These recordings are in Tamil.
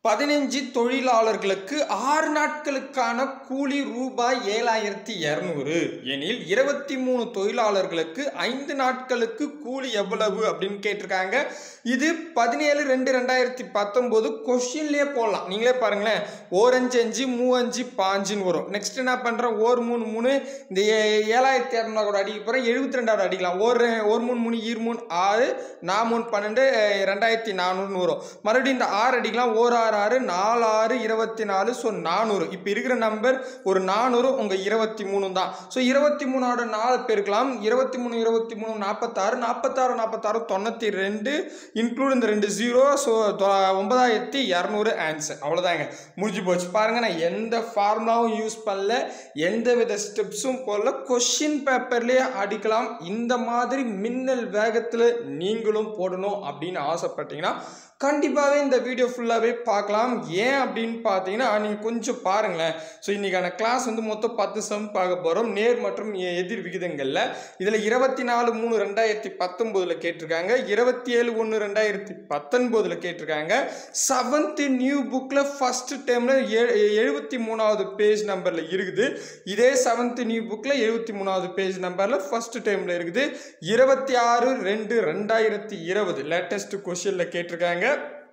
பதினஞ்சு தொழிலாளர்களுக்கு ஆறு நாட்களுக்கான கூலி ரூபாய் ஏழாயிரத்தி இரநூறு எனில் இருபத்தி மூணு தொழிலாளர்களுக்கு ஐந்து நாட்களுக்கு கூலி எவ்வளவு அப்படின்னு கேட்டிருக்காங்க இது பதினேழு ரெண்டு ரெண்டாயிரத்தி பத்தொம்போது கொஷின்லேயே போடலாம் நீங்களே பாருங்களேன் ஓரஞ்சு அஞ்சு மூவஞ்சு பாஞ்சுன்னு வரும் நெக்ஸ்ட் என்ன பண்ணுறேன் ஓர் மூணு மூணு இந்த ஏ- ஏழாயிரத்தி இரநூறு கூட அடிக்க போகிறேன் எழுபத்தி ரெண்டாவது அடிக்கலாம் ஒரு ஒரு மூணு மூணு ஈர் மூணு ஆறு நா மூணு பன்னெண்டு அஹ், ரெண்டாயிரத்தி நானூறுன்னு வரும் மறுபடியும் இந்த ஆறு அடிக்கலாம் ஓர் ஆறு ஆறு நாலு ஆறு இருபத்தி நாலு ஸோ நானூறு இப்போ இருக்கிற நம்பர் ஒரு நானூறு உங்கள் இருபத்தி மூணு தான் ஸோ இருபத்தி மூணோட நாலு பெருக்கலாம் இருபத்தி மூணு இருபத்தி மூணு நாற்பத்தாறு நாற்பத்தாறு நாற்பத்தாறு தொண்ணூற்றி ரெண்டு இன்க்ளூட் இந்த ரெண்டு ஜீரோ ஸோ ஒன்பதாயிரத்தி இரநூறு ஆன்சர் அவ்வளோதாங்க முடிஞ்சு போச்சு பாருங்க நான் எந்த ஃபார்முலாவும் யூஸ் பண்ணல எந்த வித ஸ்டெப்ஸும் போடல கொஷின் பேப்பர்லேயே அடிக்கலாம் இந்த மாதிரி மின்னல் வேகத்தில் நீங்களும் போடணும் அப்படின்னு ஆசைப்பட்டீங்கன்னா கண்டிப்பாகவே இந்த வீடியோ ஃபுல்லாகவே பார்க்கலாம் ஏன் அப்படின்னு பார்த்தீங்கன்னா நீங்கள் கொஞ்சம் பாருங்களேன் ஸோ இன்றைக்கான கிளாஸ் வந்து மொத்தம் பத்து சம் பார்க்க போகிறோம் நேர் மற்றும் எ- எதிர் விகிதங்களில் இதில் இருபத்தி நாலு மூணு ரெண்டாயிரத்தி பத்தொம்போதில் கேட்டிருக்காங்க இருபத்தி ஏழு ஒன்று ரெண்டாயிரத்தி பத்தொன்பதில் கேட்டிருக்காங்க செவன்த்து நியூ புக்கில் ஃபஸ்ட்டு டைமில் எழுபத்தி மூணாவது பேஜ் நம்பரில் இருக்குது இதே செவன்த்து நியூ புக்கில் எழுபத்தி மூணாவது பேஜ் நம்பரில் ஃபஸ்ட்டு டைமில் இருக்குது இருபத்தி ஆறு ரெண்டு ரெண்டாயிரத்தி இருபது லேட்டஸ்ட் கொஷினில் கேட்டிருக்காங்க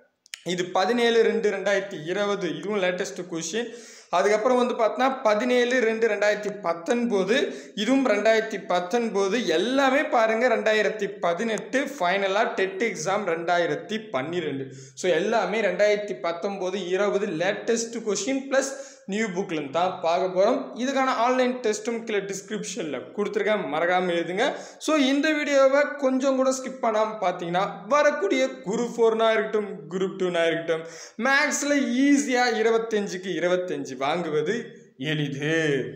இது பதினேழு ரெண்டு ரெண்டாயிரத்தி இருபது இதுவும் லேட்டஸ்ட் கொஷின் அதுக்கப்புறம் வந்து பார்த்தோன்னா பதினேழு ரெண்டு ரெண்டாயிரத்தி பத்தொன்பது இதுவும் ரெண்டாயிரத்தி பத்தொன்பது எல்லாமே பாருங்கள் ரெண்டாயிரத்தி பதினெட்டு ஃபைனலாக டெட் எக்ஸாம் ரெண்டாயிரத்தி பன்னிரெண்டு ஸோ எல்லாமே ரெண்டாயிரத்தி பத்தொம்போது இருபது லேட்டஸ்ட் கொஷின் ப்ளஸ் நியூ புக்லேருந்து தான் பார்க்க போகிறோம் இதுக்கான ஆன்லைன் டெஸ்ட்டும் கீழே டிஸ்கிரிப்ஷனில் கொடுத்துருக்கேன் மறக்காமல் எழுதுங்க ஸோ இந்த வீடியோவை கொஞ்சம் கூட ஸ்கிப் பண்ணாமல் பார்த்தீங்கன்னா வரக்கூடிய குரூப் ஃபோர்னா இருக்கட்டும் குரூப் டூனா இருக்கட்டும் மேக்ஸில் ஈஸியாக இருபத்தஞ்சுக்கு இருபத்தஞ்சு வாங்குவது எளிது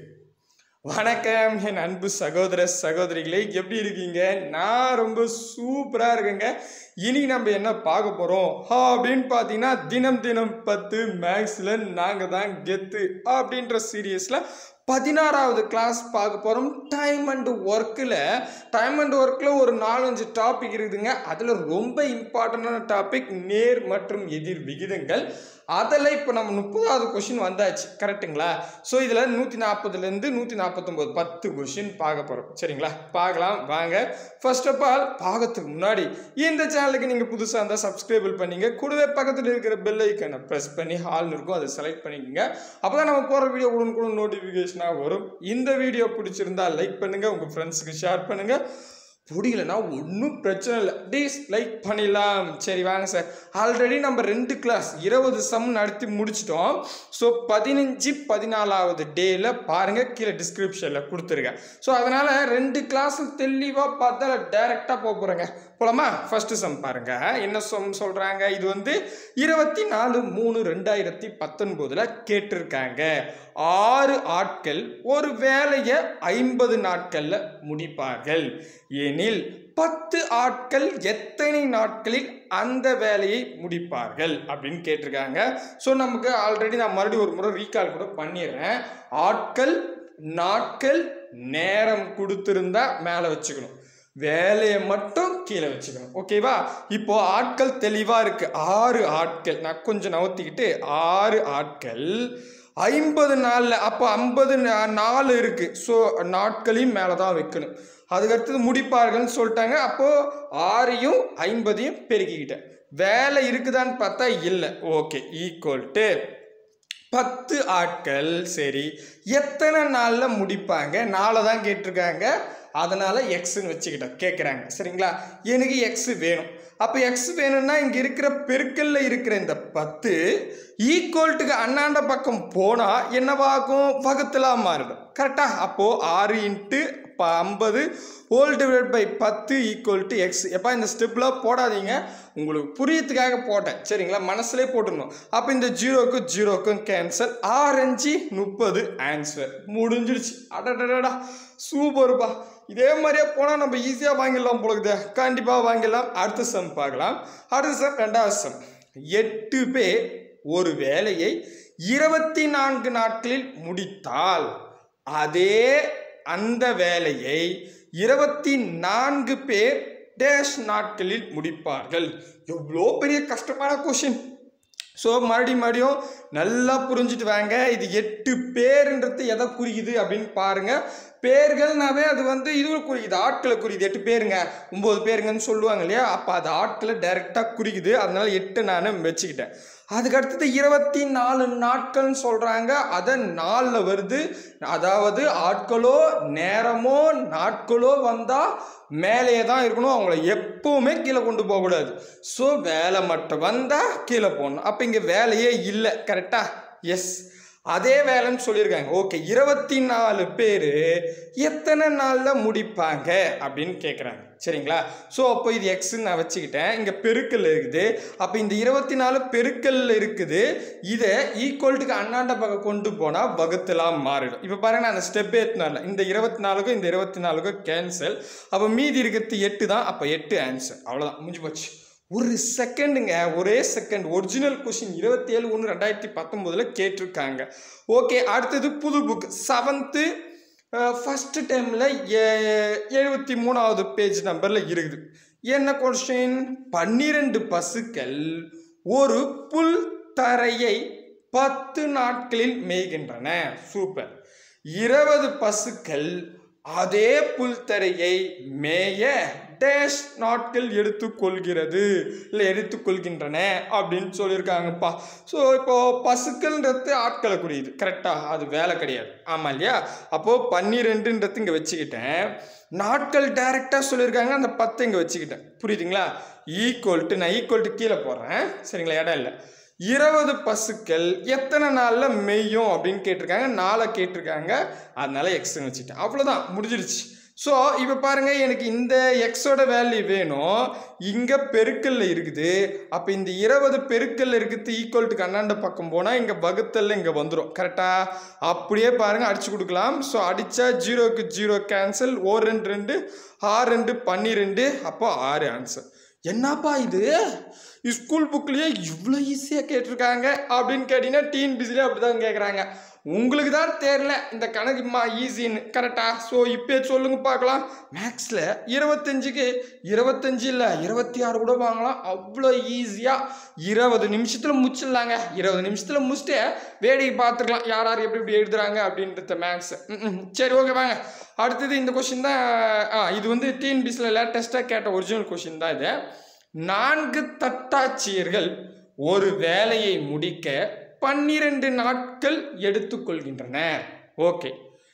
வணக்கம் என் அன்பு சகோதர சகோதரிகளே எப்படி இருக்கீங்க நான் ரொம்ப சூப்பராக இருக்கேங்க இனி நம்ம என்ன பார்க்க போகிறோம் அப்படின்னு பார்த்தீங்கன்னா தினம் தினம் பத்து மேக்ஸில் நாங்கள் தான் கெத்து அப்படின்ற சீரியஸில் பதினாறாவது கிளாஸ் பார்க்க போகிறோம் டைம் அண்ட் ஒர்க்கில் டைம் அண்ட் ஒர்க்கில் ஒரு நாலஞ்சு டாபிக் இருக்குதுங்க அதில் ரொம்ப இம்பார்ட்டண்டான டாபிக் நேர் மற்றும் எதிர் விகிதங்கள் அதில் இப்போ நம்ம முப்பதாவது கொஷின் வந்தாச்சு கரெக்ட்டுங்களா ஸோ இதில் நூற்றி நாற்பதுலேருந்து நூற்றி நாற்பத்தொம்போது பத்து கொஷின் பார்க்க போகிறோம் சரிங்களா பார்க்கலாம் வாங்க ஃபர்ஸ்ட் ஆஃப் ஆல் பார்க்கறதுக்கு முன்னாடி இந்த சேனலுக்கு நீங்கள் புதுசாக இருந்தால் சப்ஸ்கிரைபிள் பண்ணிங்க கூடவே பக்கத்தில் இருக்கிற பெல் ஐக்கனை ப்ரெஸ் பண்ணி ஹால்னு இருக்கும் அதை செலக்ட் பண்ணிக்கோங்க அப்போ தான் நம்ம போகிற வீடியோ உடனுக்குடன் நோட்டிஃபிகேஷனாக வரும் இந்த வீடியோ பிடிச்சிருந்தா லைக் பண்ணுங்கள் உங்கள் ஃப்ரெண்ட்ஸுக்கு ஷேர் பண்ணுங்கள் பிடிக்கலனா ஒன்றும் பிரச்சனை இல்லை ப்ளீஸ் லைக் பண்ணிடலாம் சரி வாங்க சார் ஆல்ரெடி நம்ம ரெண்டு கிளாஸ் இருபது சம் நடத்தி முடிச்சிட்டோம் ஸோ பதினஞ்சு பதினாலாவது டேயில் பாருங்கள் கீழே டிஸ்கிரிப்ஷனில் கொடுத்துருக்கேன் ஸோ அதனால் ரெண்டு கிளாஸ் தெளிவாக பார்த்தா டைரெக்டாக போக போகிறேங்க போலாமா ஃபஸ்ட்டு சம் பாருங்கள் என்ன சம் சொல்கிறாங்க இது வந்து இருபத்தி நாலு மூணு ரெண்டாயிரத்தி பத்தொன்பதில் கேட்டிருக்காங்க ஆறு ஆட்கள் ஒரு வேலையை ஐம்பது நாட்களில் முடிப்பார்கள் எனில் பத்து ஆட்கள் எத்தனை நாட்களில் அந்த வேலையை முடிப்பார்கள் அப்படின்னு கேட்டிருக்காங்க ஸோ நமக்கு ஆல்ரெடி நான் மறுபடியும் ஒரு முறை ரீகால் கூட பண்ணிடுறேன் ஆட்கள் நாட்கள் நேரம் கொடுத்துருந்தா மேலே வச்சுக்கணும் வேலையை மட்டும் கீழே வச்சுக்கணும் ஓகேவா இப்போ ஆட்கள் தெளிவாக இருக்கு ஆறு ஆட்கள் நான் கொஞ்சம் நவுத்திக்கிட்டு ஆறு ஆட்கள் ஐம்பது நாளில் அப்போ ஐம்பது நாள் இருக்கு ஸோ நாட்களையும் மேலே தான் வைக்கணும் அதுக்கடுத்தது முடிப்பார்கள்னு சொல்லிட்டாங்க அப்போது ஆறையும் ஐம்பதையும் பெருக்கிக்கிட்டேன் வேலை இருக்குதான்னு பார்த்தா இல்லை ஓகே ஈக்குவல் டு பத்து ஆட்கள் சரி எத்தனை நாளில் முடிப்பாங்க நாளை தான் கேட்டிருக்காங்க அதனால் எக்ஸ்ன்னு வச்சுக்கிட்டேன் கேட்குறாங்க சரிங்களா எனக்கு எக்ஸ் வேணும் அப்போ எக்ஸ் வேணும்னா இங்கே இருக்கிற பெருக்கல்ல இருக்கிற இந்த பத்து ஈக்குவல்ட்டுக்கு அண்ணாண்ட பக்கம் போனால் என்னவாகும் வகுத்தலாக மாறிடும் கரெக்டாக அப்போது ஆறு இன்ட்டு இப்போ ஐம்பது ஹோல் டிவைட் பை பத்து ஈக்குவல் டு எக்ஸ் எப்பா இந்த ஸ்டெப்லாம் போடாதீங்க உங்களுக்கு புரியத்துக்காக போட்டேன் சரிங்களா மனசுலே போட்டுடணும் அப்போ இந்த ஜீரோக்கும் ஜீரோக்கும் கேன்சல் ஆரஞ்சு முப்பது ஆன்சர் முடிஞ்சிடுச்சு அடடடா சூப்பர்ப்பா இதே மாதிரியே போனால் நம்ம ஈஸியாக வாங்கிடலாம் போலக்குது கண்டிப்பாக வாங்கிடலாம் அடுத்த சம் பார்க்கலாம் அடுத்த சம் ரெண்டாவது சம் எட்டு பேர் ஒரு வேலையை இருபத்தி நான்கு நாட்களில் முடித்தால் அதே அந்த வேலையை இருபத்தி நான்கு பேர் டேஷ் நாட்களில் முடிப்பார்கள் எவ்வளோ பெரிய கஷ்டமான கொஷின் ஸோ மறுபடியும் மறுபடியும் நல்லா புரிஞ்சுட்டு வாங்க இது எட்டு பேருன்றது எதை குறிக்குது அப்படின்னு பாருங்க பேர்கள்னாவே அது வந்து இது குறிக்குது ஆட்களை குறிக்குது எட்டு பேருங்க ஒம்பது பேருங்கன்னு சொல்லுவாங்க இல்லையா அப்போ அது ஆட்களை டைரெக்டாக குறிக்குது அதனால எட்டு நான் வச்சுக்கிட்டேன் அதுக்கு அடுத்தது இருபத்தி நாலு நாட்கள்னு சொல்கிறாங்க அதை நாளில் வருது அதாவது ஆட்களோ நேரமோ நாட்களோ வந்தால் மேலேயே தான் இருக்கணும் அவங்கள எப்பவுமே கீழே கொண்டு போகக்கூடாது ஸோ வேலை மட்டும் வந்தால் கீழே போகணும் அப்போ இங்கே வேலையே இல்லை கரெக்டா எஸ் அதே வேலைன்னு சொல்லியிருக்காங்க ஓகே இருபத்தி நாலு பேர் எத்தனை நாளில் முடிப்பாங்க அப்படின்னு கேட்குறாங்க சரிங்களா ஸோ அப்போ இது எக்ஸ்ன்னு நான் வச்சுக்கிட்டேன் இங்கே பெருக்கல் இருக்குது அப்போ இந்த இருபத்தி நாலு பெருக்கல் இருக்குது இதை ஈக்குவல்ட்டுக்கு அண்ணாண்ட பக்கம் கொண்டு போனால் வகுத்தலாம் மாறிடும் இப்போ பாருங்க நான் அந்த ஸ்டெப் ஏற்றினால இந்த இருபத்தி நாலுக்கும் இந்த இருபத்தி நாலுக்கும் கேன்சல் அப்போ மீதி இருக்கிறது எட்டு தான் அப்போ எட்டு ஆன்சர் அவ்வளோதான் முடிஞ்சு போச்சு ஒரு செகண்டுங்க ஒரே செகண்ட் ஒரிஜினல் கொஷின் இருபத்தி ஏழு ஒன்று ரெண்டாயிரத்தி பத்தொம்போதில் கேட்டிருக்காங்க ஓகே அடுத்தது புது புக் செவன்த்து ஃபஸ்ட்டு டைமில் எழுபத்தி மூணாவது பேஜ் நம்பரில் இருக்குது என்ன கொஸ்டின் பன்னிரெண்டு பசுக்கள் ஒரு புல் தரையை பத்து நாட்களில் மேய்கின்றன சூப்பர் இருபது பசுக்கள் அதே புல்தரையை மேய டேஷ் நாட்கள் எடுத்துக்கொள்கிறது இல்லை எடுத்துக்கொள்கின்றன அப்படின்னு சொல்லியிருக்காங்கப்பா ஸோ இப்போ பசுக்கள்ன்றது ஆட்களை குறியுது கரெக்டாக அது வேலை கிடையாது ஆமாம் இல்லையா அப்போது பன்னிரெண்டுன்றது இங்கே வச்சுக்கிட்டேன் நாட்கள் டைரெக்டாக சொல்லியிருக்காங்க அந்த பத்து இங்கே வச்சுக்கிட்டேன் புரியுதுங்களா ஈக்குவல்ட்டு நான் ஈக்குவல்ட்டு கீழே போடுறேன் சரிங்களா இடம் இல்லை இருபது பசுக்கள் எத்தனை நாளில் மெய்யும் அப்படின்னு கேட்டிருக்காங்க நாளை கேட்டிருக்காங்க அதனால எக்ஸ்ன்னு வச்சுட்டேன் அவ்வளோதான் முடிஞ்சிருச்சு ஸோ இப்போ பாருங்கள் எனக்கு இந்த எக்ஸோட வேல்யூ வேணும் இங்கே பெருக்கல்ல இருக்குது அப்போ இந்த இருபது பெருக்கல்ல இருக்கிறது ஈக்குவல் டு கண்ணாண்ட பக்கம் போனால் இங்கே வகுத்தல்ல இங்கே வந்துடும் கரெக்டாக அப்படியே பாருங்கள் அடிச்சு கொடுக்கலாம் ஸோ அடித்தா ஜீரோக்கு ஜீரோ கேன்சல் ஓ ரெண்டு ரெண்டு ஆறு ரெண்டு பன்னிரெண்டு அப்போ ஆறு ஆன்சர் என்னப்பா இது ஸ்கூல் புக்லேயே இவ்வளோ ஈஸியாக கேட்டிருக்காங்க அப்படின்னு கேட்டிங்கன்னா டிஎன்பிசிலே அப்படி தான் கேட்குறாங்க உங்களுக்கு தான் தெரில இந்த கணக்குமா ஈஸின்னு கரெக்டாக ஸோ இப்போ சொல்லுங்க பார்க்கலாம் மேக்ஸில் இருபத்தஞ்சுக்கு இருபத்தஞ்சு இல்லை இருபத்தி ஆறு கூட வாங்கலாம் அவ்வளோ ஈஸியாக இருபது நிமிஷத்தில் முடிச்சிடலாங்க இருபது நிமிஷத்தில் முடிச்சுட்டு வேடிக்கை பார்த்துக்கலாம் யார் யார் எப்படி எப்படி எழுதுறாங்க அப்படின்றத மேக்ஸ் சரி ஓகே வாங்க அடுத்தது இந்த கொஷின் தான் ஆ இது வந்து டிஎன்பிசியில் லேட்டஸ்ட்டாக கேட்ட ஒரிஜினல் கொஷின் தான் இது நான்கு தட்டாட்சியர்கள் ஒரு வேலையை முடிக்க பன்னிரண்டு நாட்கள் எடுத்துக்கொள்கின்றன ஓகே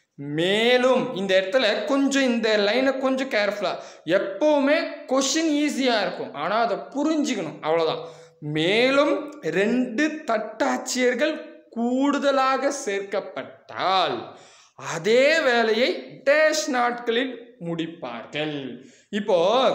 மேலும் இந்த இடத்துல கொஞ்சம் இந்த லைனை கொஞ்சம் கேர்ஃபுல்லாக எப்போவுமே கொஷின் ஈஸியாக இருக்கும் ஆனால் அதை புரிஞ்சுக்கணும் அவ்வளோதான் மேலும் ரெண்டு தட்டாட்சியர்கள் கூடுதலாக சேர்க்கப்பட்டால் அதே வேலையை டேஷ் நாட்களில் முடிப்பார்கள் இப்போ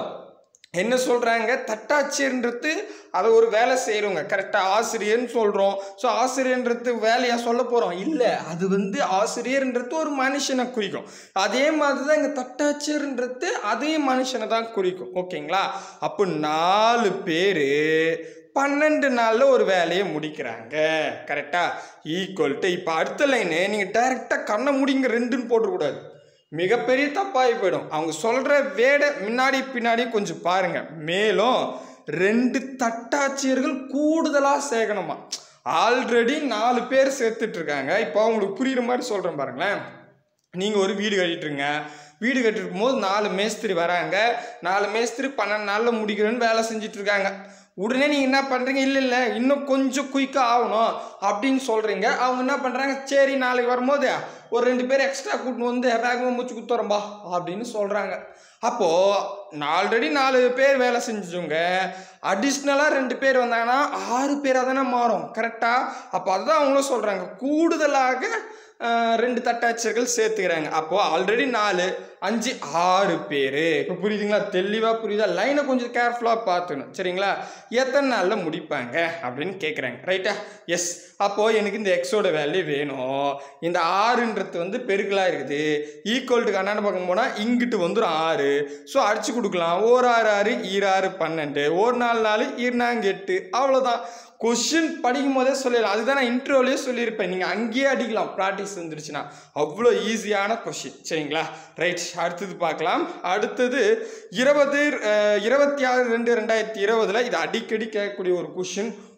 என்ன சொல்கிறாங்க தட்டாட்சியர்ன்றது அதை ஒரு வேலை செய்கிறவங்க கரெக்டாக ஆசிரியர்னு சொல்கிறோம் ஸோ ஆசிரியர்ன்றது வேலையாக சொல்ல போகிறோம் இல்லை அது வந்து ஆசிரியர்ன்றது ஒரு மனுஷனை குறிக்கும் அதே மாதிரி தான் இங்கே தட்டாட்சியர்ன்றது அதே மனுஷனை தான் குறிக்கும் ஓகேங்களா அப்போ நாலு பேர் பன்னெண்டு நாளில் ஒரு வேலையை முடிக்கிறாங்க கரெக்டாக ஈக்குவல் டு இப்போ அடுத்த லைனு நீங்கள் டைரெக்டாக கண்ணை முடிங்க ரெண்டுன்னு போட்டுக்கூடாது மிகப்பெரிய தப்பாகி போயிடும் அவங்க சொல்கிற வேடை முன்னாடி பின்னாடி கொஞ்சம் பாருங்க மேலும் ரெண்டு தட்டாட்சியர்கள் கூடுதலாக சேர்க்கணுமா ஆல்ரெடி நாலு பேர் சேர்த்துட்டு இருக்காங்க இப்போ அவங்களுக்கு புரியுற மாதிரி சொல்கிறேன் பாருங்களேன் நீங்கள் ஒரு வீடு கட்டிட்டுருங்க வீடு கட்டிருக்கும் போது நாலு மேஸ்திரி வராங்க நாலு மேஸ்திரி பன்னெண்டு நாளில் முடிக்கிறேன்னு வேலை செஞ்சுட்டு இருக்காங்க உடனே நீங்கள் என்ன பண்ணுறீங்க இல்லை இல்லை இன்னும் கொஞ்சம் குயிக்காக ஆகணும் அப்படின்னு சொல்கிறீங்க அவங்க என்ன பண்ணுறாங்க சரி நாளைக்கு வரும்போது ஒரு ரெண்டு பேர் எக்ஸ்ட்ரா கூட்டின்னு வந்து வேகமாக மூச்சு குத்துறோம்பா அப்படின்னு சொல்கிறாங்க அப்போது ஆல்ரெடி நாலு பேர் வேலை செஞ்சவங்க அடிஷ்னலாக ரெண்டு பேர் வந்தாங்கன்னா ஆறு பேராக தானே மாறும் கரெக்டாக அப்போ அதுதான் அவங்களும் சொல்கிறாங்க கூடுதலாக ஆஹ், ரெண்டு தட்டாட்சியர்கள் சேர்த்துக்கிறாங்க அப்போது ஆல்ரெடி நாலு அஞ்சு ஆறு பேர் இப்போ புரியுதுங்களா தெளிவாக புரியுதா லைனை கொஞ்சம் கேர்ஃபுல்லாக பார்த்துக்கணும் சரிங்களா எத்தனை நாளில் முடிப்பாங்க அப்படின்னு கேட்குறாங்க ரைட்டா எஸ் அப்போது எனக்கு இந்த எக்ஸோட வேல்யூ வேணும் இந்த ஆறுன்றது வந்து பெருக்கலாக இருக்குது ஈக்குவல் டு கண்ணாடி பக்கம் போனால் இங்கிட்டு வந்துடும் ஆறு ஸோ அடிச்சு கொடுக்கலாம் ஓர் ஆறு ஆறு ஈராறு பன்னெண்டு ஒரு நாலு நாலு ஈர்னாங்க எட்டு அவ்வளோதான் கொஷின் படிக்கும் போதே சொல்லிடலாம் அதுதான் நான் இன்ட்ரோவிலே சொல்லியிருப்பேன் நீங்கள் அங்கேயே அடிக்கலாம் ப்ராக்டிஸ் வந்துருச்சுன்னா அவ்வளோ ஈஸியான கொஷின் சரிங்களா ரைட் அடுத்தது பார்க்கலாம் அடுத்தது இருபது அஹ், இருபத்தி ஆறு ரெண்டு ரெண்டாயிரத்தி இருபதில் இது அடிக்கடி கேட்கக்கூடிய ஒரு கொஷின்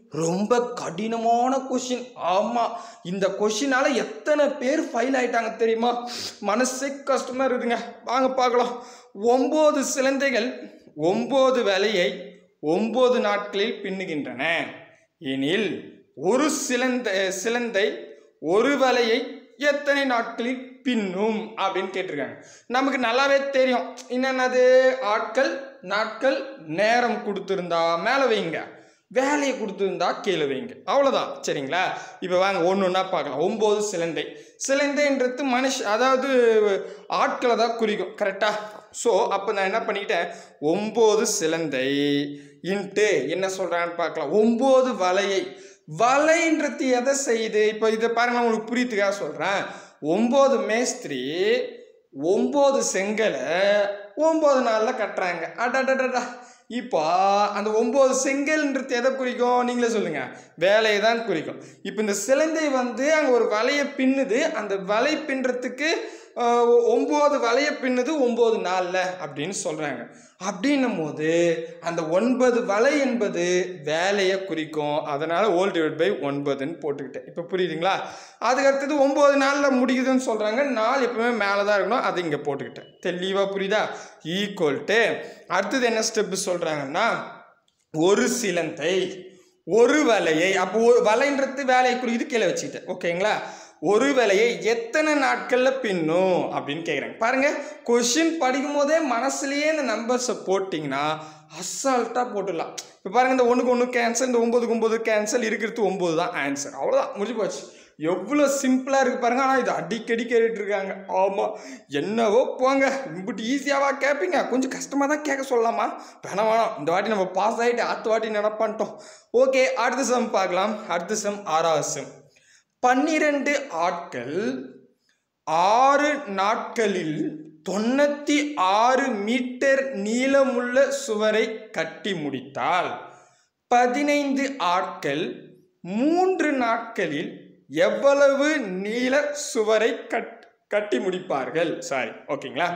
ரொம்ப கடினமான கொஷின் ஆமாம் இந்த கொஷினால எத்தனை பேர் ஃபைல் ஆயிட்டாங்க தெரியுமா மனசே கஷ்டமாக இருக்குதுங்க வாங்க பார்க்கலாம் ஒம்பது சிலந்தைகள் ஒம்பது வேலையை ஒம்பது நாட்களில் பின்னுகின்றன எனில் ஒரு சிலந்த சிலந்தை ஒரு வலையை எத்தனை நாட்களில் பின்னும் அப்படின்னு கேட்டிருக்காங்க நமக்கு நல்லாவே தெரியும் என்னென்னது ஆட்கள் நாட்கள் நேரம் கொடுத்துருந்தா மேலே வைங்க வேலையை கொடுத்துருந்தா கீழே வைங்க அவ்வளோதான் சரிங்களா இப்போ வாங்க ஒன்று ஒன்றா பார்க்கலாம் ஒம்பது சிலந்தை சிலந்தைன்றது மனுஷ அதாவது ஆட்களை தான் குறிக்கும் கரெக்டாக ஸோ அப்போ நான் என்ன பண்ணிக்கிட்டேன் ஒம்பது சிலந்தை இன்ட்டு என்ன சொல்கிறான்னு பார்க்கலாம் ஒம்பது வலையை வலைன்றது எதை செய்யுது இப்போ இதை பாருங்க நான் உங்களுக்கு புரியுதுக்காக சொல்கிறேன் ஒம்பது மேஸ்திரி ஒம்பது செங்கலை ஒம்பது நாளில் கட்டுறாங்க அடடடடா இப்போ அந்த ஒம்பது செங்கல்ன்றது எதை குறிக்கும் நீங்களே சொல்லுங்க வேலையை தான் குறிக்கும் இப்போ இந்த சிலந்தை வந்து அங்கே ஒரு வலையை பின்னுது அந்த வலை பின்னுறதுக்கு ஒம்பது வலையை பின்னுது ஒம்பது நாளில் அப்படின்னு சொல்கிறாங்க அப்படின்னும் போது அந்த ஒன்பது வலை என்பது வேலையை குறிக்கும் அதனால் ஓல் டிவைட் பை ஒன்பதுன்னு போட்டுக்கிட்டேன் இப்போ புரியுதுங்களா அதுக்கு அடுத்தது ஒம்பது நாளில் முடிக்குதுன்னு சொல்கிறாங்க நாள் எப்பவுமே மேலே தான் இருக்கணும் அதை இங்கே போட்டுக்கிட்டேன் தெளிவாக புரியுதா ஈக்குவல்ட்டு அடுத்தது என்ன ஸ்டெப்பு சொல்கிறாங்கன்னா ஒரு சிலந்தை ஒரு வலையை அப்போ ஒரு வலைன்றது வேலையை குறிக்குது கீழே வச்சுக்கிட்டேன் ஓகேங்களா ஒரு வேலையை எத்தனை நாட்களில் பின்னும் அப்படின்னு கேட்குறாங்க பாருங்க கொஷின் படிக்கும் போதே மனசுலயே இந்த நம்பர்ஸை போட்டிங்கன்னா அசால்ட்டாக போட்டுடலாம் இப்போ பாருங்க இந்த ஒன்றுக்கு ஒன்று கேன்சல் இந்த ஒம்பதுக்கு ஒம்பது கேன்சல் இருக்கிறது ஒம்பது தான் ஆன்சர் அவ்வளோதான் முடிஞ்சு போச்சு எவ்வளோ சிம்பிளாக இருக்குது பாருங்க ஆனால் இது அடிக்கடி கேட்டுட்டு இருக்காங்க ஆமாம் என்னவோ போங்க இப்படி ஈஸியாவா கேட்பீங்க கொஞ்சம் கஷ்டமாக தான் கேட்க சொல்லலாமா வேணாம் வேணாம் இந்த வாட்டி நம்ம பாஸ் ஆகிட்டு அடுத்த வாட்டி நடப்பான்ட்டோம் ஓகே அடுத்த சம் பார்க்கலாம் அடுத்த சம் ஆறாவது சம் பன்னிரண்டு ஆட்கள் ஆறு நாட்களில் தொண்ணூற்றி ஆறு மீட்டர் நீளமுள்ள சுவரை கட்டி முடித்தால் பதினைந்து ஆட்கள் மூன்று நாட்களில் எவ்வளவு நீள சுவரை கட் கட்டி முடிப்பார்கள் சாரி ஓகேங்களா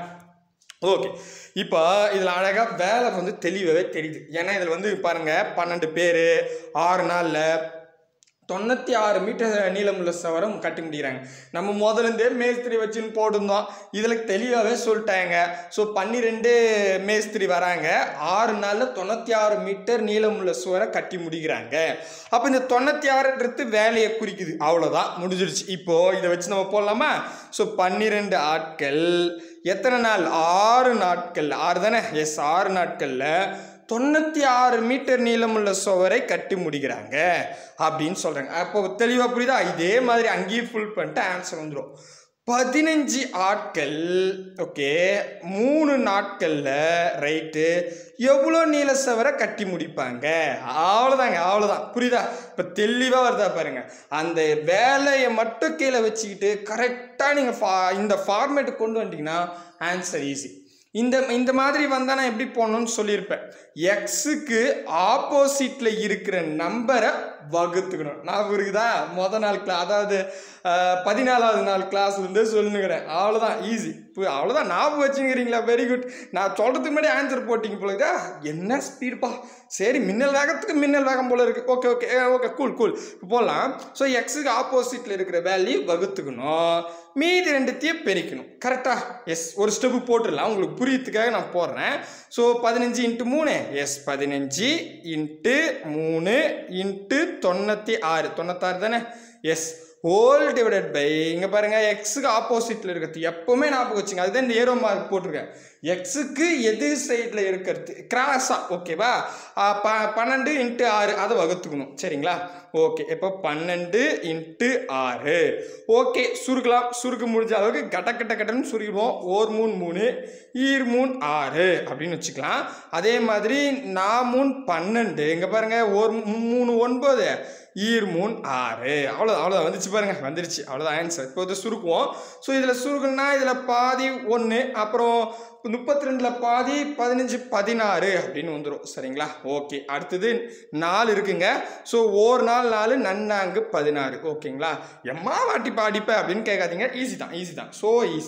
ஓகே இப்போ இதில் அழகாக வேலை வந்து தெளிவாகவே தெரியுது ஏன்னா இதில் வந்து பாருங்கள் பன்னெண்டு பேர் ஆறு நாளில் தொண்ணூற்றி ஆறு மீட்டர் நீளமுள்ள சவரம் கட்டி முடிக்கிறாங்க நம்ம முதலேருந்தே மேஸ்திரி வச்சுன்னு போட்டிருந்தோம் இதில் தெளிவாகவே சொல்லிட்டாங்க ஸோ பன்னிரெண்டு மேஸ்திரி வராங்க ஆறு நாளில் தொண்ணூற்றி ஆறு மீட்டர் நீளமுள்ள சுவரை கட்டி முடிக்கிறாங்க அப்போ இந்த தொண்ணூற்றி ஆறுன்றது வேலையை குறிக்குது அவ்வளோதான் முடிஞ்சிருச்சு இப்போது இதை வச்சு நம்ம போடலாமா ஸோ பன்னிரெண்டு ஆட்கள் எத்தனை நாள் ஆறு நாட்கள் ஆறு தானே எஸ் ஆறு நாட்களில் தொண்ணூற்றி ஆறு மீட்டர் நீளமுள்ள சுவரை கட்டி முடிக்கிறாங்க அப்படின்னு சொல்கிறாங்க அப்போ தெளிவாக புரியுதா இதே மாதிரி அங்கேயும் ஃபுல் பண்ணிட்டு ஆன்சர் வந்துடும் பதினஞ்சு ஆட்கள் ஓகே மூணு நாட்களில் ரைட்டு எவ்வளோ நீள சுவரை கட்டி முடிப்பாங்க அவ்வளோதாங்க அவ்வளோதான் புரியுதா இப்போ தெளிவாக வருதா பாருங்க அந்த வேலையை மட்டும் கீழே வச்சுக்கிட்டு கரெக்டாக நீங்கள் ஃபா இந்த ஃபார்மேட்டு கொண்டு வந்துட்டீங்கன்னா ஆன்சர் ஈஸி இந்த இந்த மாதிரி வந்தால் நான் எப்படி போடணும்னு சொல்லியிருப்பேன் எக்ஸுக்கு ஆப்போசிட்டில் இருக்கிற நம்பரை வகுத்துக்கணும் நான் இருக்குதா மொதல் நாள் கிளா அதாவது அஹ், பதினாலாவது நாள் கிளாஸ்லேருந்தே சொல்லுங்கிறேன் அவ்வளோதான் ஈஸி இப்போ அவ்வளோதான் ஞாபகம் வச்சுங்கிறீங்களா வெரி குட் நான் சொல்கிறதுக்கு முன்னாடி ஆன்சர் போட்டிங்க போல இருக்கா என்ன ஸ்பீடுப்பா சரி மின்னல் வேகத்துக்கு மின்னல் வேகம் போல இருக்கு okay okay okay cool cool இப்போ போகலாம் ஸோ எக்ஸுக்கு ஆப்போசிட்டில் இருக்கிற வேல்யூ வகுத்துக்கணும் மீதி ரெண்டுத்தையும் பெருக்கணும் கரெக்டா எஸ் ஒரு ஸ்டெப்பு போட்டுடலாம் உங்களுக்கு புரியறதுக்காக நான் போடுறேன் ஸோ பதினஞ்சு இன்ட்டு மூணு எஸ் பதினஞ்சு இன்ட்டு மூணு இன்ட்டு தொண்ணூற்றி ஆறு தொண்ணூத்தாறு தானே எஸ் ஹோல் டிவைடட் பை இங்கே பாருங்கள் எக்ஸுக்கு ஆப்போசிட்டில் இருக்கிறது எப்போவுமே ஞாபகம் வச்சுங்க அதுதான் இந்த ஏரோ மார்க் போட்டிருக்கேன் எக்ஸுக்கு எதிர் சைடில் இருக்கிறது கிராஸாக ஓகேவா ஆ, ப பன்னெண்டு இன்ட்டு ஆறு அதை வகுத்துக்கணும் சரிங்களா ஓகே இப்போ பன்னெண்டு இன்ட்டு ஆறு ஓகே சுருக்கலாம் சுருக்க முடிஞ்ச அளவுக்கு கட்ட கட்ட கட்டன்னு சுருக்கிடுவோம் ஓர் மூணு மூணு ஈர் மூணு ஆறு அப்படின்னு வச்சுக்கலாம் அதே மாதிரி நான் மூணு பன்னெண்டு இங்கே பாருங்கள் ஒரு மூ- மூணு ஒன்பது ஈர் மூணு ஆறு அவ்வளோ அவ்வளோதான் வந்துச்சு பாருங்க வந்துருச்சு அவ்வளோதான் ஆன்சர் இப்போ இதை சுருக்குவோம் ஸோ இதில் சுருக்குன்னா இதில் பாதி ஒன்று அப்புறம் முப்பத்தி ரெண்டில் பாதி பதினஞ்சு பதினாறு அப்படின்னு வந்துடும் சரிங்களா ஓகே அடுத்தது நாலு இருக்குங்க ஸோ ஒரு நாள் நாலு நன்னாங்கு பதினாறு ஓகேங்களா எம்மா வாட்டி பாடிப்ப அப்படின்னு கேட்காதீங்க ஈஸி தான் ஈஸி தான் ஸோ ஈஸி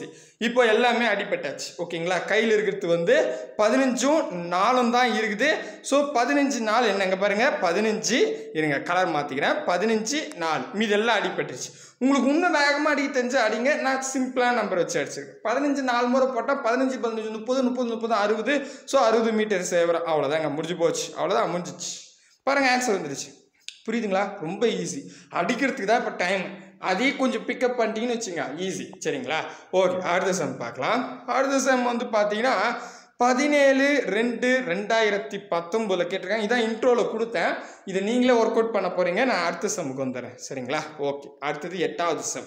இப்போ எல்லாமே அடிபட்டாச்சு ஓகேங்களா கையில் இருக்கிறது வந்து பதினஞ்சும் நாலும் தான் இருக்குது ஸோ பதினஞ்சு நாள் என்னங்க பாருங்க பதினஞ்சு இருங்க கலர் மாற்றிக்கிறேன் பதினஞ்சு நாலு மீதி எல்லாம் அடிபட்டுருச்சு உங்களுக்கு இன்னும் வேகமாக அடிக்க தெரிஞ்சு அடிங்க நான் சிம்பிளான நம்பர் வச்சு அடிச்சிருக்கேன் பதினஞ்சு நாலு முறை போட்டால் பதினஞ்சு பதினஞ்சு முப்பது முப்பது முப்பது அறுபது ஸோ அறுபது மீட்டர் சேவரம் அவ்வளோதாங்க முடிஞ்சு போச்சு அவ்வளோதான் முடிஞ்சிச்சு பாருங்க ஆன்சர் வந்துடுச்சு புரியுதுங்களா ரொம்ப ஈஸி அடிக்கிறதுக்கு தான் இப்போ டைம் அதையும் கொஞ்சம் பிக்கப் பண்ணிட்டீங்கன்னு வச்சுங்க ஈஸி சரிங்களா ஓகே அடுத்த சம் பார்க்கலாம் அடுத்த சம் வந்து பார்த்தீங்கன்னா பதினேழு ரெண்டு ரெண்டாயிரத்தி பத்தொம்போதில் கேட்டிருக்காங்க இதான் இன்ட்ரோவில் கொடுத்தேன் இதை நீங்களே ஒர்க் அவுட் பண்ண போகிறீங்க நான் அடுத்த சம்முக்கு வந்துடுறேன் சரிங்களா ஓகே அடுத்தது எட்டாவது சம்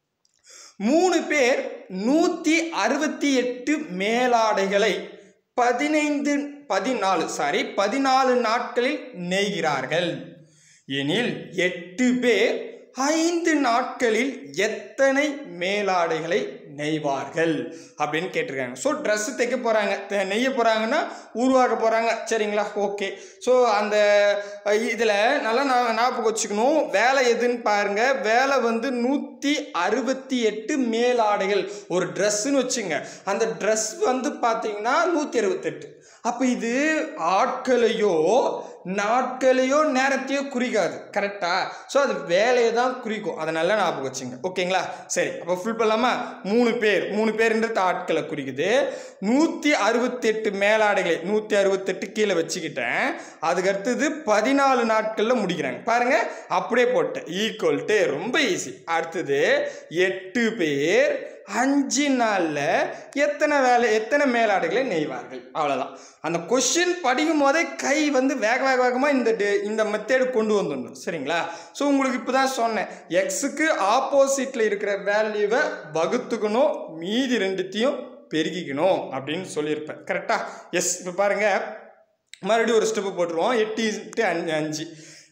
மூணு பேர் நூற்றி அறுபத்தி எட்டு மேலாடைகளை பதினைந்து பதினாலு சாரி பதினாலு நாட்களில் நெய்கிறார்கள் எனில் எட்டு பேர் ஐந்து நாட்களில் எத்தனை மேலாடைகளை நெய்வார்கள் அப்படின்னு கேட்டிருக்காங்க ஸோ ட்ரெஸ்ஸு தைக்க போகிறாங்க நெய்ய போகிறாங்கன்னா உருவாக்க போகிறாங்க சரிங்களா ஓகே ஸோ அந்த இதில் நல்லா நான் ஞாபகம் வச்சுக்கணும் வேலை எதுன்னு பாருங்க வேலை வந்து நூற்றி அறுபத்தி எட்டு மேலாடைகள் ஒரு ட்ரெஸ்ஸுன்னு வச்சுங்க அந்த ட்ரெஸ் வந்து பார்த்தீங்கன்னா நூற்றி அறுபத்தெட்டு அப்போ இது ஆட்களையோ நாட்களையோ நேரத்தையோ குறிக்காது கரெக்டா ஸோ அது வேலையை தான் குறிக்கும் அதை நல்லா ஞாபகம் வச்சுங்க ஓகேங்களா சரி அப்போ ஃபுல் பண்ணலாமா மூணு பேர் மூணு பேருன்றது ஆட்களை குறிக்குது நூற்றி அறுபத்தெட்டு மேலாடைகளை நூற்றி அறுபத்தெட்டு கீழே வச்சுக்கிட்டேன் அதுக்கு அடுத்தது பதினாலு நாட்களில் முடிக்கிறாங்க பாருங்க அப்படியே போட்டேன் ஈக்குவல் டு ரொம்ப ஈஸி அடுத்தது எட்டு பேர் அஞ்சு நாளில் எத்தனை வேலை எத்தனை மேலாடைகளை நெய்வார்கள் அவ்வளோதான் அந்த கொஷின் படிக்கும் போதே கை வந்து வேக வேக வேகமாக இந்த டி- இந்த மெத்தேடு கொண்டு வந்துடணும் சரிங்களா ஸோ உங்களுக்கு இப்போ தான் சொன்னேன் எக்ஸுக்கு ஆப்போசிட்டில் இருக்கிற வேல்யூவை வகுத்துக்கணும் மீதி ரெண்டுத்தையும் பெருக்கிக்கணும் அப்படின்னு சொல்லியிருப்பேன் கரெக்டாக எஸ் இப்போ பாருங்கள் மறுபடியும் ஒரு ஸ்டெப்பு போட்டுருவோம் எட்டு இன்ட்டு அஞ்சு அஞ்சு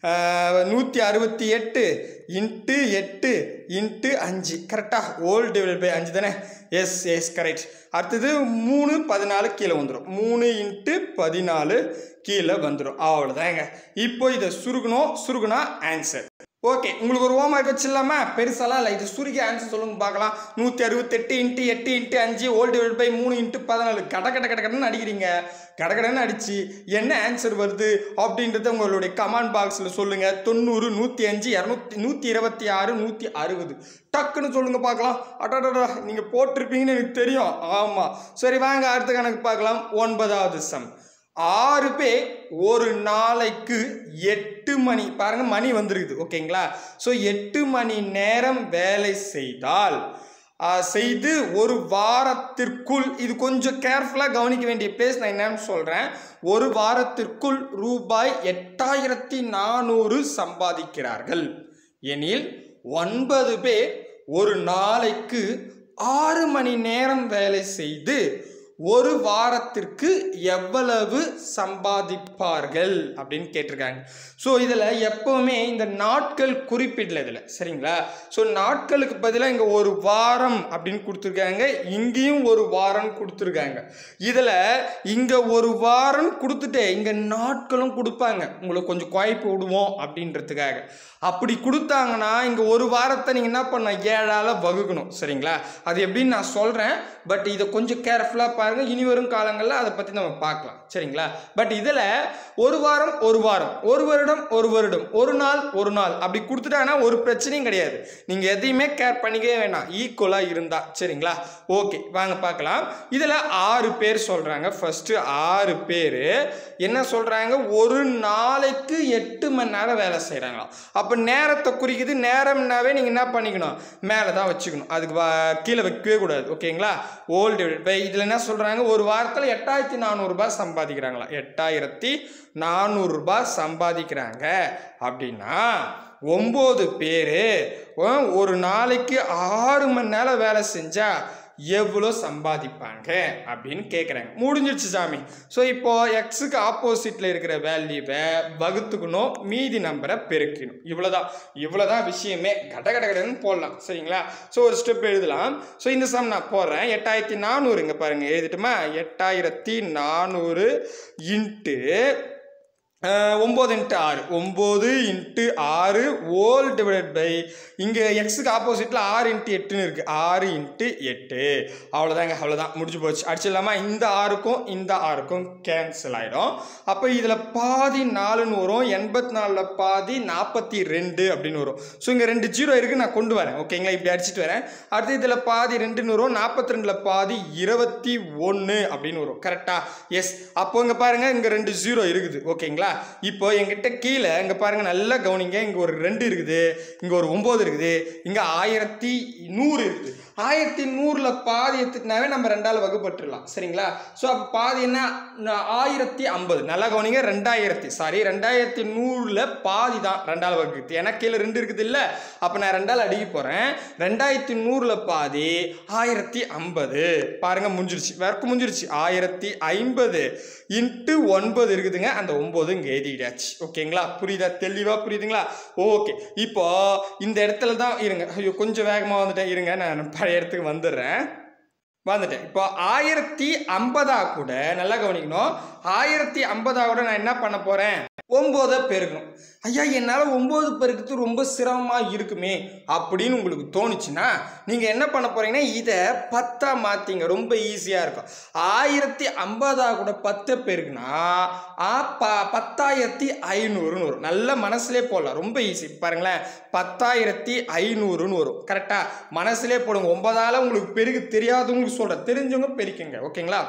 நூற்றி அறுபத்தி எட்டு இன்ட்டு எட்டு இன்ட்டு அஞ்சு கரெக்டாக ஓல் டிவைட் பை அஞ்சு தானே எஸ் எஸ் கரெக்ட் அடுத்தது மூணு பதினாலு கீழே வந்துடும் மூணு இன்ட்டு பதினாலு கீழே வந்துடும் அவ்வளோதாங்க இப்போ இதை சுருக்கணும் சுருக்குனா ஆன்சர் ஓகே உங்களுக்கு ஒரு ஹோம் ஒர்க் வச்சிடலாமா பெருசாலாம் இல்லை இது சுருக்கி ஆன்சர் சொல்லுங்க பார்க்கலாம் நூற்றி அறுபத்தெட்டு இன்ட்டு எட்டு இன்ட்டு அஞ்சு ஓல் டிவைட் பை மூணு இன்ட்டு பதினாலு கட கட கட கடன்னு அடிக்கிறீங்க கட கடன்னு அடிச்சு என்ன ஆன்சர் வருது அப்படின்றத உங்களுடைய கமெண்ட் பாக்ஸில் சொல்லுங்கள் தொண்ணூறு நூற்றி அஞ்சு இரநூத்தி நூற்றி இருபத்தி ஆறு நூற்றி அறுபது டக்குன்னு சொல்லுங்க பார்க்கலாம் அடடடா நீங்கள் போட்டிருப்பீங்கன்னு எனக்கு தெரியும் ஆமாம் சரி வாங்க அடுத்த கணக்கு பார்க்கலாம் ஒன்பதாவது சம் ஆறு பேர் ஒரு நாளைக்கு எட்டு மணி பாருங்க மணி வந்துருக்குது ஓகேங்களா ஸோ எட்டு மணி நேரம் வேலை செய்தால் ஆ, செய்து ஒரு வாரத்திற்குள் இது கொஞ்சம் கேர்ஃபுல்லாக கவனிக்க வேண்டிய பிளேஸ் நான் என்னன்னு சொல்கிறேன் ஒரு வாரத்திற்குள் ரூபாய் எட்டாயிரத்தி நானூறு சம்பாதிக்கிறார்கள் எனில் ஒன்பது பேர் ஒரு நாளைக்கு ஆறு மணி நேரம் வேலை செய்து ஒரு வாரத்திற்கு எவ்வளவு சம்பாதிப்பார்கள் அப்படின்னு கேட்டிருக்காங்க ஸோ இதில் எப்போவுமே இந்த நாட்கள் குறிப்பிடல இதில் சரிங்களா ஸோ நாட்களுக்கு பதிலாக இங்கே ஒரு வாரம் அப்படின்னு கொடுத்துருக்காங்க இங்கேயும் ஒரு வாரம் கொடுத்துருக்காங்க இதில் இங்கே ஒரு வாரம் கொடுத்துட்டு இங்கே நாட்களும் கொடுப்பாங்க உங்களுக்கு கொஞ்சம் குழப்பி விடுவோம் அப்படின்றதுக்காக அப்படி கொடுத்தாங்கன்னா இங்கே ஒரு வாரத்தை நீங்கள் என்ன பண்ண ஏழால் வகுக்கணும் சரிங்களா அது எப்படின்னு நான் சொல்கிறேன் பட் இதை கொஞ்சம் கேர்ஃபுல்லாக பாருங்கள் இனி வரும் காலங்களில் அதை பற்றி நம்ம பார்க்கலாம் சரிங்களா பட் இதில் ஒரு வாரம் ஒரு வாரம் ஒரு வருடம் ஒரு வருடம் ஒரு நாள் ஒரு நாள் அப்படி கொடுத்துட்டாங்கன்னா ஒரு பிரச்சனையும் கிடையாது நீங்கள் எதையுமே கேர் பண்ணிக்கவே வேணாம் ஈக்குவலாக இருந்தால் சரிங்களா ஓகே வாங்க பார்க்கலாம் இதில் ஆறு பேர் சொல்கிறாங்க ஃபஸ்ட்டு ஆறு பேர் என்ன சொல்கிறாங்க ஒரு நாளைக்கு எட்டு மணி நேரம் வேலை செய்கிறாங்களாம் அப்போ நேரத்தை குறிக்குது நேரம்னாவே நீங்கள் என்ன பண்ணிக்கணும் மேலே தான் வச்சுக்கணும் அதுக்கு வ- கீழே வைக்கவே கூடாது ஓகேங்களா ஓல்டு இப்போ இதில் என்ன சொல்கிறாங்க ஒரு வாரத்தில் எட்டாயிரத்தி நானூறுரூபா சம்பாதிக்கிறாங்களாம் எட்டாயிரத்தி நானூறுரூபா சம்பாதிக்கிறாங்க அப்படின்னா ஒம்பது பேர் ஒரு நாளைக்கு ஆறு மணி நேரம் வேலை செஞ்சால் எவ்வளோ சம்பாதிப்பாங்க அப்படின்னு கேட்குறாங்க முடிஞ்சிடுச்சு சாமி ஸோ இப்போ எக்ஸுக்கு ஆப்போசிட்டில் இருக்கிற வேல்யூவை வகுத்துக்கணும் மீதி நம்பரை பெருக்கணும் இவ்வளோதான் இவ்வளோதான் விஷயமே கட கட கடன்னு போடலாம் சரிங்களா ஸோ ஒரு ஸ்டெப் எழுதலாம் ஸோ இந்த சம் நான் போடுறேன் எட்டாயிரத்தி நானூறு இங்கே பாருங்கள் எழுதிட்டுமா எட்டாயிரத்தி நானூறு இன்ட்டு ஒம்பது இன்ட்டு ஆறு ஒம்பது இன்ட்டு ஆறு ஓல் டிவைடட் பை இங்கே எக்ஸுக்கு ஆப்போசிட்டில் ஆறு இன்ட்டு எட்டுன்னு இருக்குது ஆறு இன்ட்டு எட்டு அவ்வளோதாங்க அவ்வளோதான் முடிஞ்சு போச்சு அடிச்சிடலாமா இந்த ஆறுக்கும் இந்த ஆறுக்கும் கேன்சல் ஆகிடும் அப்போ இதில் பாதி நாலுன்னு வரும் எண்பத்தி நாலில் பாதி நாற்பத்தி ரெண்டு அப்படின்னு வரும் ஸோ இங்கே ரெண்டு ஜீரோ இருக்குது நான் கொண்டு வரேன் ஓகேங்களா இப்படி அடிச்சிட்டு வரேன் அடுத்து இதில் பாதி ரெண்டுன்னு வரும் நாற்பத்தி ரெண்டில் பாதி இருபத்தி ஒன்று அப்படின்னு வரும் கரெக்டாக எஸ் அப்போ இங்கே பாருங்கள் இங்கே ரெண்டு ஜீரோ இருக்குது ஓகேங்களா இப்போ எங்கிட்ட கீழே இங்கே பாருங்க நல்லா கவனிங்க இங்கே ஒரு ரெண்டு இருக்குது இங்கே ஒரு ஒம்பது இருக்குது இங்கே ஆயிரத்தி நூறு இருக்குது ஆயிரத்தி நூறில் பாதி எடுத்துட்டுனாவே நம்ம ரெண்டால் வகுப்பட்டுடலாம் சரிங்களா ஸோ அப்போ பாதி என்ன ந- ஆயிரத்தி ஐம்பது நல்லா கவனிங்க ரெண்டாயிரத்தி சாரி ரெண்டாயிரத்தி நூறில் பாதி தான் ரெண்டால் வகுக்குது ஏன்னா கீழே ரெண்டு இருக்குது இல்லை அப்போ நான் ரெண்டால் அடிக்க போகிறேன் ரெண்டாயிரத்தி நூறில் பாதி ஆயிரத்தி ஐம்பது பாருங்க முடிஞ்சிருச்சு வர்க்கு முடிஞ்சிருச்சு ஆயிரத்தி ஐம்பது இன்ட்டு ஒன்பது இருக்குதுங்க அந்த ஒம்பது இங்கே எழுதிக்கிட்டாச்சு ஓகேங்களா புரியுதா தெளிவாக புரியுதுங்களா ஓகே இப்போ இந்த இடத்துல தான் இருங்க ஐயோ கொஞ்சம் வேகமாக வந்துட்டேன் இருங்க நான் பழைய இடத்துக்கு வந்துடுறேன் வந்துட்டேன் இப்போ ஆயிரத்தி ஐம்பதா கூட நல்லா கவனிக்கணும் ஆயிரத்தி ஐம்பதா கூட நான் என்ன பண்ண போகிறேன் ஒம்போதை பெருக்கணும் ஐயா என்னால் ஒம்பது பெருக்கிறது ரொம்ப சிரமமாக இருக்குமே அப்படின்னு உங்களுக்கு தோணுச்சுன்னா நீங்கள் என்ன பண்ண போகிறீங்கன்னா இதை பத்தா மாற்றிங்க ரொம்ப ஈஸியாக இருக்கும் ஆயிரத்தி ஐம்பதா கூட பத்து பெருக்குனா ஆ ப பத்தாயிரத்தி ஐநூறுன்னு வரும் நல்ல மனசுலே போடலாம் ரொம்ப ஈஸி பாருங்களேன் பத்தாயிரத்தி ஐநூறுன்னு வரும் கரெக்டாக மனசுலே போடுங்க ஒன்பதால் உங்களுக்கு பெருகு தெரியாதவங்களுக்கு சொல்கிறேன் தெரிஞ்சவங்க பெருக்குங்க ஓகேங்களா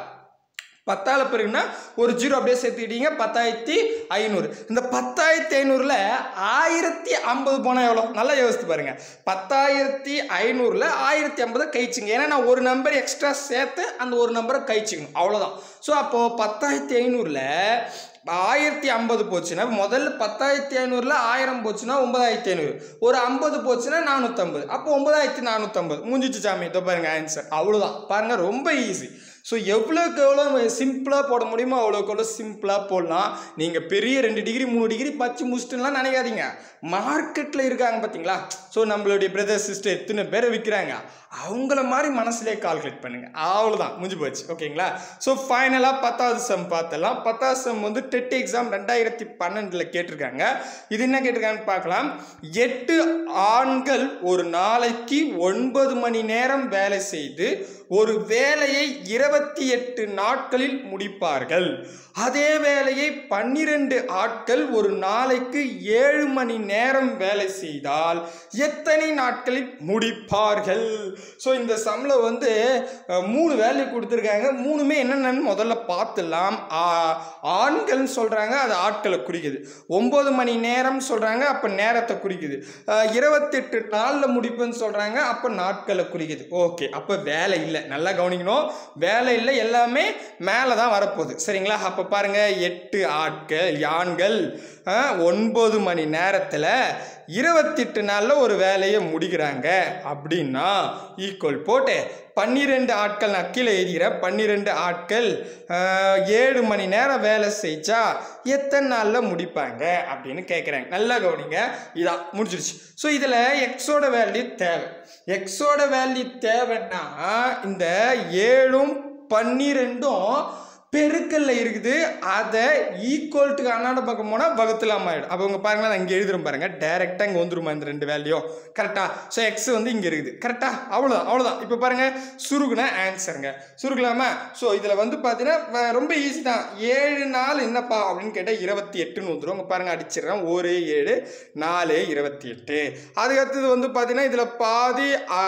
பத்தால பெருகுனா ஒரு ஜீரோ அப்படியே சேர்த்துக்கிட்டீங்க பத்தாயிரத்தி ஐநூறு இந்த பத்தாயிரத்தி ஐநூறுல ஆயிரத்தி ஐம்பது போனால் எவ்வளோ நல்லா யோசித்து பாருங்க பத்தாயிரத்தி ஐநூறுல ஆயிரத்தி ஐம்பது கழிச்சுங்க ஏன்னா நான் ஒரு நம்பர் எக்ஸ்ட்ரா சேர்த்து அந்த ஒரு நம்பரை கழிச்சுக்கணும் அவ்வளோதான் ஸோ அப்போது பத்தாயிரத்தி ஐநூறுல ஆயிரத்தி ஐம்பது போச்சுன்னா முதல்ல பத்தாயிரத்தி ஐநூறுல ஆயிரம் போச்சுன்னா ஒன்பதாயிரத்தி ஐநூறு ஒரு ஐம்பது போச்சுன்னா நானூற்றம்பது அப்போ ஒன்பதாயிரத்தி நானூற்றம்பது முடிஞ்சிச்சு சாமி இதோ பாருங்க ஆன்சர் அவ்வளோதான் பாருங்க ரொம்ப ஈஸி ஸோ எவ்வளோக்கு எவ்வளோ சிம்பிளாக போட முடியுமோ அவ்வளோக்கு எவ்வளோ சிம்பிளாக போடலாம் நீங்கள் பெரிய ரெண்டு டிகிரி மூணு டிகிரி பச்சு முடிச்சுட்டுலாம் நினைக்காதீங்க மார்க்கெட்டில் இருக்காங்க பார்த்தீங்களா ஸோ நம்மளுடைய பிரதர் சிஸ்டர் எத்தனை பேரை விற்கிறாங்க அவங்கள மாதிரி மனசுலேயே கால்குலேட் பண்ணுங்க அவ்வளோதான் முடிஞ்சு போச்சு ஓகேங்களா ஸோ ஃபைனலாக பத்தாவது சம் பார்த்தலாம் பத்தாவது சம் வந்து டெட் எக்ஸாம் ரெண்டாயிரத்தி பன்னெண்டில் கேட்டிருக்காங்க இது என்ன கேட்டிருக்காங்கன்னு பார்க்கலாம் எட்டு ஆண்கள் ஒரு நாளைக்கு ஒன்பது மணி நேரம் வேலை செய்து ஒரு வேலையை இருபத்தி எட்டு நாட்களில் முடிப்பார்கள் அதே வேலையை பன்னிரண்டு ஆட்கள் ஒரு நாளைக்கு ஏழு மணி நேரம் வேலை செய்தால் எத்தனை நாட்களில் முடிப்பார்கள் ஸோ இந்த சம்மில் வந்து அஹ், மூணு வேலை கொடுத்துருக்காங்க மூணுமே என்னென்னு முதல்ல பார்த்துடலாம் ஆ- ஆண்கள்னு சொல்கிறாங்க அது ஆட்களை குறிக்குது ஒம்பது மணி நேரம் சொல்கிறாங்க அப்போ நேரத்தை குறிக்குது அஹ், இருபத்தெட்டு நாளில் முடிப்புன்னு சொல்கிறாங்க அப்போ நாட்களை குறிக்குது ஓகே அப்போ வேலை இல்லை நல்லா கவனிக்கணும் வேலை இல்லை எல்லாமே மேலே தான் வரப்போகுது சரிங்களா அப்போ பாருங்கள் எட்டு ஆட்கள் ஆண்கள் அஹ், ஒன்பது மணி நேரத்தில் இருபத்தெட்டு நாளில் ஒரு வேலையை முடிக்கிறாங்க அப்படின்னா ஈக்குவல் போட்டு பன்னிரெண்டு ஆட்கள் நான் கீழே எழுதிக்கிறேன் பன்னிரெண்டு ஆட்கள் அஹ், ஏழு மணி நேரம் வேலை செஞ்சா எத்தனை நாளில் முடிப்பாங்க அப்படின்னு கேட்குறாங்க நல்லா கவனிங்க இதான் முடிஞ்சிருச்சு ஸோ இதில் எக்ஸோட வேல்யூ தேவை எக்ஸோட வேல்யூ தேவைன்னா இந்த ஏழும் பன்னிரெண்டும் பெருக்கல்ல இருக்குது அதை ஈக்குவல்ட்டுக்கு அண்ணாட பக்கம் போனால் வகுத்துலாம் ஆயிடும் அப்போ உங்க பாருங்களேன் நான் இங்கே எழுதுறோம் பாருங்க டைரெக்டாக இங்கே வந்துருமா இந்த ரெண்டு வேல்யூ கரெக்டாக ஸோ எக்ஸ் வந்து இங்கே இருக்குது கரெக்டாக அவ்வளோதான் அவ்வளோதான் இப்போ பாருங்க சுருகுனா ஆன்சருங்க சுருகலாமா ஸோ இதில் வந்து பார்த்தீங்கன்னா வ- ரொம்ப ஈஸி தான் ஏழு நாள் என்னப்பா அப்படின்னு கேட்டால் இருபத்தி எட்டுன்னு வந்துடும் உங்க பாருங்க அடிச்சிடுறேன் ஒரு ஏழு நாலு இருபத்தி எட்டு அதுக்கடுத்தது வந்து பார்த்தீங்கன்னா இதில் பாதி ஆ,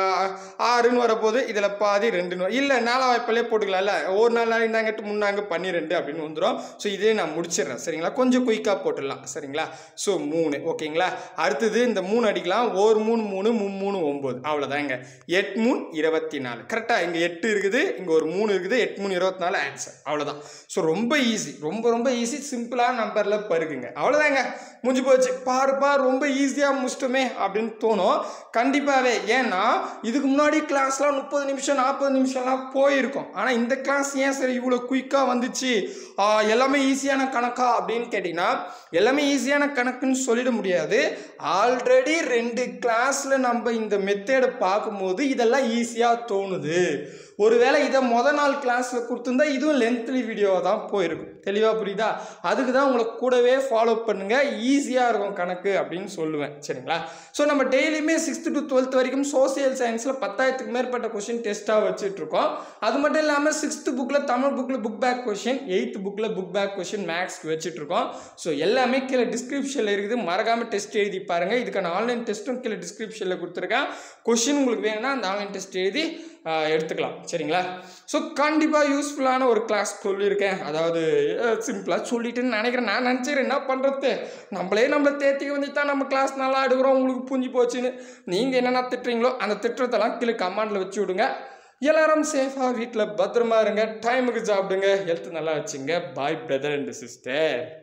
ஆறுன்னு வரப்போகுது இதில் பாதி ரெண்டுன்னு வரும். இல்லை நாலா வாய்ப்பிலே போட்டுக்கலாம்ல ஒரு நாள் நாள் இந்தாங்கட்டு முன்னாங்க பன்னிரெண்டு அப்படின்னு வந்துடும் ஸோ இதே நான் முடிச்சிடுறேன் சரிங்களா கொஞ்சம் குயிக்காக போட்டுடலாம் சரிங்களா ஸோ மூணு ஓகேங்களா அடுத்தது இந்த மூணு அடிக்கலாம் ஒரு மூணு மூணு மூணு மூணு ஒம்பது அவ்வளோதாங்க எட் மூணு இருபத்தி நாலு கரெக்டாக இங்கே எட்டு இருக்குது இங்கே ஒரு மூணு இருக்குது எட்டு மூணு இருபத்தி நாலு ஆன்சர் அவ்வளோதான் ஸோ ரொம்ப ஈஸி ரொம்ப ரொம்ப ஈஸி சிம்பிளான நம்பரில் பருகுங்க அவ்வளோதாங்க முடிஞ்சு போச்சு பாருப்பா ரொம்ப ஈஸியாக முடிச்சிட்டோமே அப்படின்னு தோணும் கண்டிப்பாகவே ஏன்னா இதுக்கு முன்னாடி கிளாஸ்லாம் முப்பது நிமிஷம் நாற்பது நிமிஷம்லாம் போயிருக்கும் ஆனால் இந்த கிளாஸ் ஏன் சரி இவ்வளோ குயிக்காக வந்துச்சு ஆ, எல்லாமே ஈஸியான கணக்கா அப்படின்னு கேட்டிங்கன்னா எல்லாமே ஈஸியான கணக்குன்னு சொல்லிட முடியாது ஆல்ரெடி ரெண்டு கிளாஸில் நம்ம இந்த மெத்தேடை பார்க்கும்போது இதெல்லாம் ஈஸியாக தோணுது ஒருவேளை இதை முத நாள் கிளாஸில் கொடுத்துருந்தா இதுவும் லென்த்லி வீடியோவாக தான் போயிருக்கும் தெளிவாக புரியுதா அதுக்கு தான் உங்களை கூடவே ஃபாலோ பண்ணுங்கள் ஈஸியாக இருக்கும் கணக்கு அப்படின்னு சொல்லுவேன் சரிங்களா ஸோ நம்ம டெய்லியுமே சிக்ஸ்த்து டு டுவெல்த் வரைக்கும் சோசியல் சயின்ஸில் பத்தாயிரத்துக்கு மேற்பட்ட கொஷின் டெஸ்ட்டாக வச்சுட்டு இருக்கோம் அது மட்டும் இல்லாமல் சிக்ஸ்த்து புக்கில் தமிழ் புக்கில் புக் பேக் கொஷின் எயித்து புக்கில் புக் பேக் கொஷின் மேக்ஸ்க்கு வச்சுட்டு இருக்கோம் ஸோ எல்லாமே கீழே டிஸ்கிரிப்ஷனில் இருக்குது மறக்காமல் டெஸ்ட் எழுதி பாருங்கள் இதுக்கான ஆன்லைன் டெஸ்ட்டும் கீழே டிஸ்கிரிப்ஷனில் கொடுத்துருக்கேன் கொஷின் உங்களுக்கு வேணும்னா அந்த ஆன்லைன் டெஸ்ட் எழுதி ஆஹ், எடுத்துக்கலாம் சரிங்களா ஸோ கண்டிப்பாக யூஸ்ஃபுல்லான ஒரு கிளாஸ் சொல்லியிருக்கேன் அதாவது சிம்பிளாக சொல்லிட்டேன்னு நினைக்கிறேன் நான் நினச்சிக்கிறேன் என்ன பண்ணுறது நம்மளே நம்மளை தேத்திக்க வந்து தான் நம்ம கிளாஸ் நல்லா எடுக்கிறோம் உங்களுக்கு புரிஞ்சு போச்சுன்னு நீங்கள் என்னென்ன திட்டுறீங்களோ அந்த திட்டத்தெல்லாம் கீழே கமாண்டில் வச்சு விடுங்க எல்லாரும் சேஃபாக வீட்டில் பத்திரமா இருங்க டைமுக்கு சாப்பிடுங்க ஹெல்த் நல்லா வச்சுங்க பாய் பிரதர் அண்ட் சிஸ்டர்